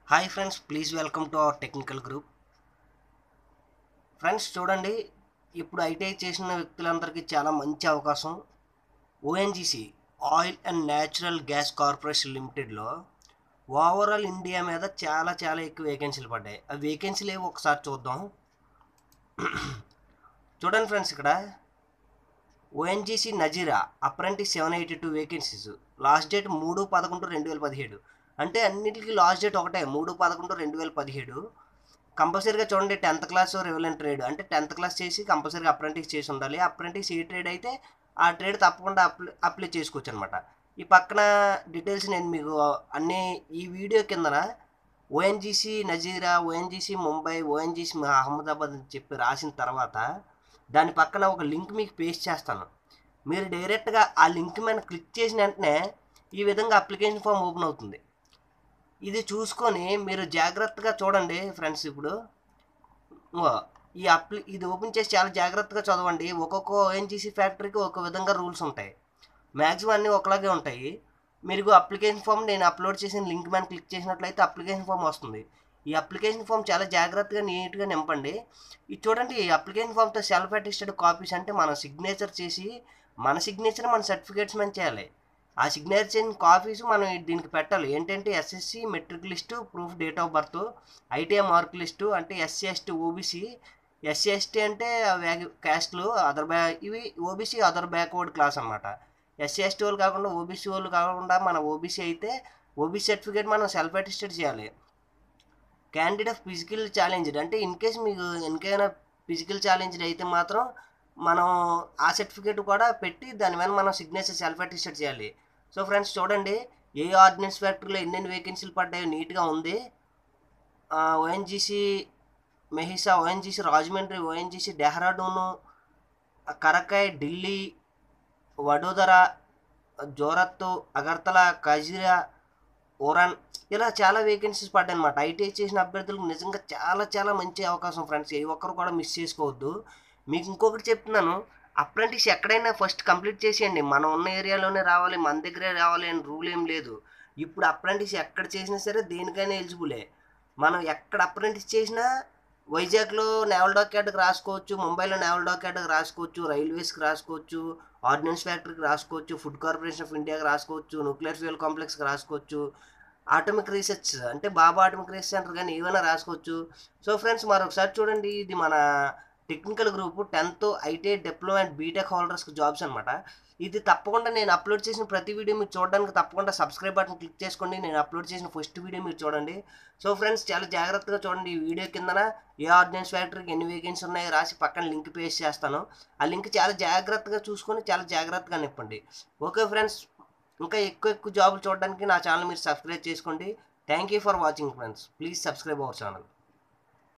hi friends please welcome to our technical group friends చూడండి ఇప్పుడు ITI చేసిన వ్యక్తులందరికీ చాలా మంచి అవకాశం ONGC oil and natural gas corporation లిమిటెడ్లో ఓవరాల్ ఇండియా మీద చాలా చాలా ఎక్కువ వేకెన్సీలు పడ్డాయి ఆ వేకెన్సీలు ఏవో ఒకసారి చూద్దాం చూడండి ఫ్రెండ్స్ ఇక్కడ ONGC Nazira apprentice seven eighty two vacancies last date మూడు పదకొండు రెండు వేల పదిహేడు అంటే అన్నిటికీ లాస్ట్ డేట్ ఒకటే మూడు పదకొండు రెండు వేల పదిహేడు కంపల్సరీగా చూడండి టెన్త్ క్లాస్ రెవెలెంట్ ట్రేడ్ అంటే టెన్త్ క్లాస్ చేసి కంపల్సరీగా అప్రెంటిస్ చేసి ఉండాలి అప్రెంటిస్ ఏ ట్రేడ్ అయితే ఆ ట్రేడ్ తప్పకుండా అప్లై అప్లై చేసుకోవచ్చు అనమాట ఈ పక్కన డీటెయిల్స్ నేను మీకు అన్ని ఈ వీడియో కిందన ONGC Nazira ONGC Mumbai ONGC Ahmedabad అని చెప్పి రాసిన తర్వాత దాని పక్కన ఒక లింక్ మీకు పేస్ట్ చేస్తాను మీరు డైరెక్ట్గా ఆ లింక్ మీద క్లిక్ చేసిన వెంటనే ఈ విధంగా అప్లికేషన్ ఫామ్ ఓపెన్ అవుతుంది ఇది చూసుకొని మీరు జాగ్రత్తగా చూడండి ఫ్రెండ్స్ ఇప్పుడు ఓ, ఈ అప్లి ఇది ఓపెన్ చేసి చాలా జాగ్రత్తగా చదవండి ఒక్కొక్క ఓఎన్జీసీ ఫ్యాక్టరీకి ఒక విధంగా రూల్స్ ఉంటాయి మ్యాక్సిమం అన్నీ ఒకలాగే ఉంటాయి మీరు అప్లికేషన్ ఫామ్ నేను అప్లోడ్ చేసిన లింక్ మీద క్లిక్ చేసినట్లయితే అప్లికేషన్ ఫామ్ వస్తుంది ఈ అప్లికేషన్ ఫామ్ చాలా జాగ్రత్తగా నీట్గా నింపండి ఇది చూడండి ఈ అప్లికేషన్ ఫామ్తో సెల్ఫ్ అటెస్టెడ్ కాపీస్ అంటే మనం సిగ్నేచర్ చేసి మన సిగ్నేచర్ మన సర్టిఫికేట్స్ మీద చేయాలి ఆ సిగ్నేచర్ చేసిన కాపీస్ మనం దీనికి పెట్టాలి ఏంటంటే SSC matric list proof date of birth ITI mark list అంటే SC ST OBC SC ST అంటే క్యాస్ట్లు అదర్ బ్యా ఇవి ఓబీసీ అదర్ బ్యాక్వర్డ్ క్లాస్ అనమాట ఎస్సీ ఎస్టీ వాళ్ళు కాకుండా ఓబీసీ వాళ్ళు కాకుండా మన ఓబీసీ అయితే ఓబీసీ సర్టిఫికేట్ మనం సెల్ఫ్ అటెస్టెడ్ చేయాలి క్యాండిడేట్ ఫిజికల్ ఛాలెంజ్డ్ అంటే ఇన్ కేస్ మీకు ఇంకైనా ఫిజికల్ ఛాలెంజ్డ్ అయితే మాత్రం మనం ఆ సర్టిఫికేట్ కూడా పెట్టి దాని మీద మనం సిగ్నేచర్ సెల్ఫ్ అటెస్టెడ్ చేయాలి సో ఫ్రెండ్స్ చూడండి ఏ ఆర్డినెన్స్ ఫ్యాక్టరీలో ఎన్నెన్ని వేకెన్సీలు పడ్డాయో నీట్గా ఉంది ONGC Mehsana ONGC Rajahmundry ONGC Dehradun Karaikal Delhi Vadodara Jorhat Agartala కజిరా ఓరాన్ ఇలా చాలా వేకెన్సీస్ పడ్డాయి అనమాట ఐటీఐ చేసిన అభ్యర్థులకు నిజంగా చాలా చాలా మంచి అవకాశం ఫ్రెండ్స్ ఏ ఒక్కరు కూడా మిస్ చేసుకోవద్దు మీకు ఇంకొకటి చెప్తున్నాను అప్రెంటిస్ ఎక్కడైనా ఫస్ట్ కంప్లీట్ చేసేయండి మనం ఉన్న ఏరియాలోనే రావాలి మన దగ్గరే రావాలి అని రూల్ ఏం లేదు ఇప్పుడు అప్రెంటిస్ ఎక్కడ చేసినా సరే దేనికైనా ఎలిజిబులే మనం ఎక్కడ అప్రెంటిస్ చేసినా వైజాగ్లో నేవల్ డాక్యార్డ్కి రాసుకోవచ్చు ముంబైలో నేవల్ డాక్యార్డ్కి రాసుకోవచ్చు రైల్వేస్కి రాసుకోవచ్చు ఆర్డినెన్స్ ఫ్యాక్టరీకి రాసుకోవచ్చు ఫుడ్ కార్పొరేషన్ ఆఫ్ ఇండియాకి రాసుకోవచ్చు న్యూక్లియర్ ఫ్యూయల్ కాంప్లెక్స్కి రాసుకోవచ్చు ఆటమిక్ రీసెర్చ్ అంటే బాబా ఆటమిక్ రీసెర్చ్ సెంటర్ కానీ ఏమైనా రాసుకోవచ్చు సో ఫ్రెండ్స్ మరొకసారి చూడండి ఇది మన technical group tenth ITI diploma and BTech హోల్డర్స్కి జాబ్స్ అనమాట ఇది తప్పకుండా నేను అప్లోడ్ చేసిన ప్రతి వీడియో మీరు చూడడానికి తప్పకుండా సబ్స్క్రైబ్ బటన్ క్లిక్ చేసుకోండి నేను అప్లోడ్ చేసిన ఫస్ట్ వీడియో మీరు చూడండి సో ఫ్రెండ్స్ చాలా జాగ్రత్తగా చూడండి ఈ వీడియో కిందన ఏ ఆర్డినెన్స్ ఫ్యాక్టరీకి ఎన్ని వేకెన్సీ ఉన్నాయో రాసి పక్కన లింక్ పేస్ట్ చేస్తాను ఆ లింక్ చాలా జాగ్రత్తగా చూసుకొని చాలా జాగ్రత్తగా నింపండి ఓకే ఫ్రెండ్స్ ఇంకా ఎక్కువ ఎక్కువ జాబులు చూడడానికి నా ఛానల్ మీరు సబ్స్క్రైబ్ చేసుకోండి thank you for watching friends please subscribe our channel